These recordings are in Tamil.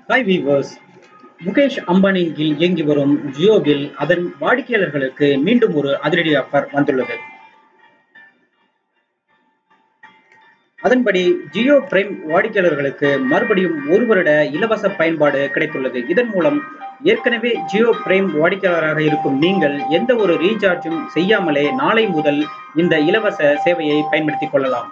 ஹாய் வீவர்ஸ் முகேஷ் அம்பானியின் கீழ் இயங்கி வரும் ஜியோவில் அதன் வாடிக்கையாளர்களுக்கு மீண்டும் ஒரு அதிரடி ஆஃபர் வந்துள்ளது அதன்படி ஜியோ பிரைம் வாடிக்கையாளர்களுக்கு மறுபடியும் ஒரு வருட இலவச பயன்பாடு கிடைத்துள்ளது இதன் மூலம் ஏற்கனவே ஜியோ பிரைம் வாடிக்கையாளராக இருக்கும் நீங்கள் எந்த ஒரு ரீசார்ஜும் செய்யாமலே நாளை முதல் இந்த இலவச சேவையை பயன்படுத்திக் கொள்ளலாம்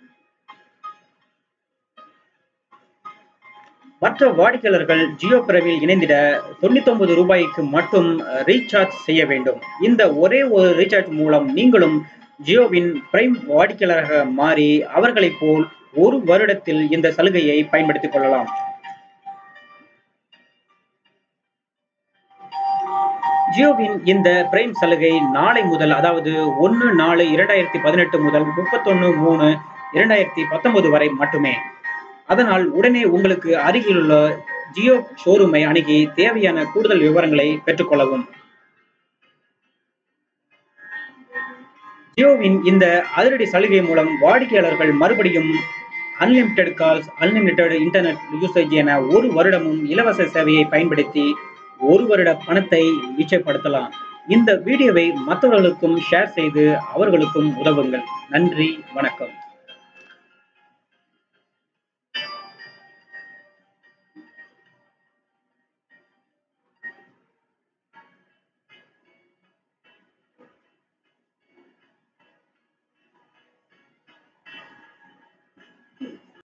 மற்ற வாடிக்கையாளர்கள் ஜியோ பிரைமில் இணைந்திட தொண்ணூத்தி ஒன்பது ரூபாய்க்கு மட்டும் ரீசார்ஜ் செய்ய வேண்டும் இந்த ஒரே ஒரு ரீசார்ஜ் மூலம் நீங்களும் ஜியோவின் பிரைம் வாடிக்கையாளராக மாறி அவர்களைப் போல் ஒரு வருடத்தில் இந்த சலுகையை பயன்படுத்திக் கொள்ளலாம் ஜியோவின் இந்த பிரைம் சலுகை நாளை முதல் அதாவது ஒன்று நாலு இரண்டாயிரத்தி பதினெட்டு முதல் முப்பத்தொன்னு மூணு இரண்டாயிரத்தி பத்தொன்பது வரை மட்டுமே அதனால் உடனே உங்களுக்கு அருகிலுள்ள ஜியோ ஷோரூமை அணுகி தேவையான கூடுதல் விவரங்களை பெற்றுக்கொள்ளவும் ஜியோவின் இந்த அதிரடி சலுகை மூலம் வாடிக்கையாளர்கள் மறுபடியும் unlimited calls unlimited internet usage என ஒரு வருடமும் இலவச சேவையை பயன்படுத்தி ஒரு வருட பணத்தை மிச்சப்படுத்தலாம் இந்த வீடியோவை மற்றவர்களுக்கும் ஷேர் செய்து அவர்களுக்கும் உதவுங்கள் நன்றி வணக்கம்